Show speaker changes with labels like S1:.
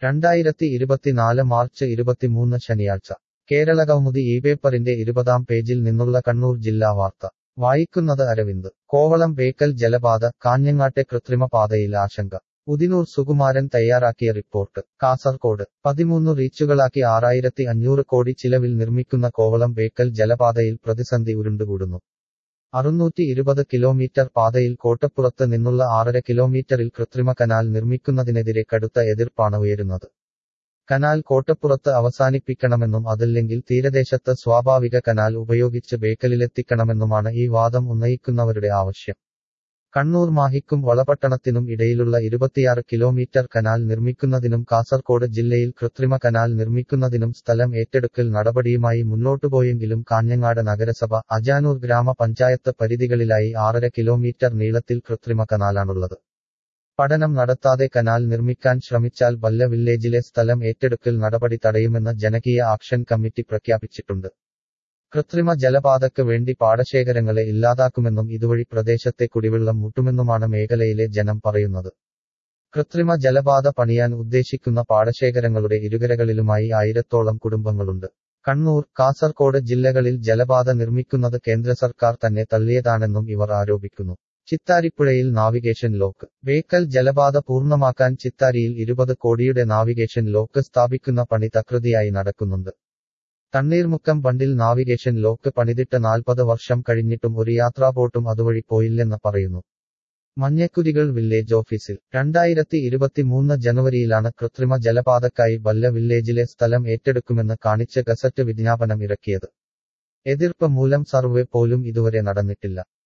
S1: രണ്ടായിരത്തി ഇരുപത്തിനാല് മാർച്ച് ഇരുപത്തിമൂന്ന് ശനിയാഴ്ച കേരളകൗമുദി ഈ പേപ്പറിന്റെ ഇരുപതാം പേജിൽ നിന്നുള്ള കണ്ണൂർ ജില്ലാ വാർത്ത വായിക്കുന്നത് അരവിന്ദ് കോവളം ബേക്കൽ ജലപാത കാഞ്ഞങ്ങാട്ടെ കൃത്രിമ പാതയിൽ ആശങ്ക ഉദിനൂർ സുകുമാരൻ തയ്യാറാക്കിയ റിപ്പോർട്ട് കാസർകോട് പതിമൂന്ന് റീച്ചുകളാക്കി ആറായിരത്തി അഞ്ഞൂറ് കോടി ചിലവിൽ നിർമ്മിക്കുന്ന കോവളം ബേക്കൽ ജലപാതയിൽ പ്രതിസന്ധി ഉരുണ്ടുകൂടുന്നു അറുന്നൂറ്റി ഇരുപത് കിലോമീറ്റർ പാതയിൽ കോട്ടപ്പുറത്ത് നിന്നുള്ള ആറര കിലോമീറ്ററിൽ കൃത്രിമ കനാൽ നിർമ്മിക്കുന്നതിനെതിരെ കടുത്ത എതിർപ്പാണ് ഉയരുന്നത് കനാൽ കോട്ടപ്പുറത്ത് അവസാനിപ്പിക്കണമെന്നും അതല്ലെങ്കിൽ തീരദേശത്ത് സ്വാഭാവിക കനാൽ ഉപയോഗിച്ച് ബേക്കലിലെത്തിക്കണമെന്നുമാണ് ഈ വാദം ഉന്നയിക്കുന്നവരുടെ ആവശ്യം കണ്ണൂർ മാഹിക്കും വളപട്ടണത്തിനും ഇടയിലുള്ള ഇരുപത്തിയാറ് കിലോമീറ്റർ കനാൽ നിർമ്മിക്കുന്നതിനും കാസർകോട് ജില്ലയിൽ കൃത്രിമ കനാൽ നിർമ്മിക്കുന്നതിനും സ്ഥലം ഏറ്റെടുക്കൽ നടപടിയുമായി മുന്നോട്ടുപോയെങ്കിലും കാഞ്ഞങ്ങാട് നഗരസഭ അജാനൂർ ഗ്രാമപഞ്ചായത്ത് പരിധികളിലായി ആറര കിലോമീറ്റർ നീളത്തിൽ കൃത്രിമ കനാലാണുള്ളത് പഠനം നടത്താതെ കനാൽ നിർമ്മിക്കാൻ ശ്രമിച്ചാൽ ബല്ല വില്ലേജിലെ സ്ഥലം ഏറ്റെടുക്കൽ നടപടി തടയുമെന്ന് ജനകീയ ആക്ഷൻ കമ്മിറ്റി പ്രഖ്യാപിച്ചിട്ടുണ്ട് കൃത്രിമ ജലപാതയ്ക്ക് വേണ്ടി പാടശേഖരങ്ങളെ ഇല്ലാതാക്കുമെന്നും ഇതുവഴി പ്രദേശത്തെ കുടിവെള്ളം മുട്ടുമെന്നുമാണ് മേഖലയിലെ ജനം പറയുന്നത് കൃത്രിമ ജലപാത പണിയാൻ ഉദ്ദേശിക്കുന്ന പാടശേഖരങ്ങളുടെ ഇരുകരകളിലുമായി ആയിരത്തോളം കുടുംബങ്ങളുണ്ട് കണ്ണൂർ കാസർകോട് ജില്ലകളിൽ ജലപാത നിർമ്മിക്കുന്നത് കേന്ദ്ര സർക്കാർ തന്നെ തള്ളിയതാണെന്നും ഇവർ ആരോപിക്കുന്നു ചിത്താരിപ്പുഴയിൽ നാവിഗേഷൻ ലോക്ക് ബേക്കൽ ജലപാത പൂർണ്ണമാക്കാൻ ചിത്താരിയിൽ ഇരുപത് കോടിയുടെ നാവിഗേഷൻ ലോക്ക് സ്ഥാപിക്കുന്ന പണി തകൃതിയായി നടക്കുന്നുണ്ട് തണ്ണീർമുക്കം ബണ്ടിൽ നാവിഗേഷൻ ലോക്ക് പണിതിട്ട് നാൽപ്പത് വർഷം കഴിഞ്ഞിട്ടും ഒരു യാത്രാബോട്ടും അതുവഴി പോയില്ലെന്ന് പറയുന്നു മഞ്ഞക്കുതികൾ വില്ലേജ് ഓഫീസിൽ രണ്ടായിരത്തി ഇരുപത്തിമൂന്ന് ജനുവരിയിലാണ് കൃത്രിമ ജലപാതക്കായി ബല്ല വില്ലേജിലെ സ്ഥലം ഏറ്റെടുക്കുമെന്ന് കാണിച്ച് ഗസറ്റ് വിജ്ഞാപനം ഇറക്കിയത് എതിർപ്പ് മൂലം സർവേ പോലും ഇതുവരെ നടന്നിട്ടില്ല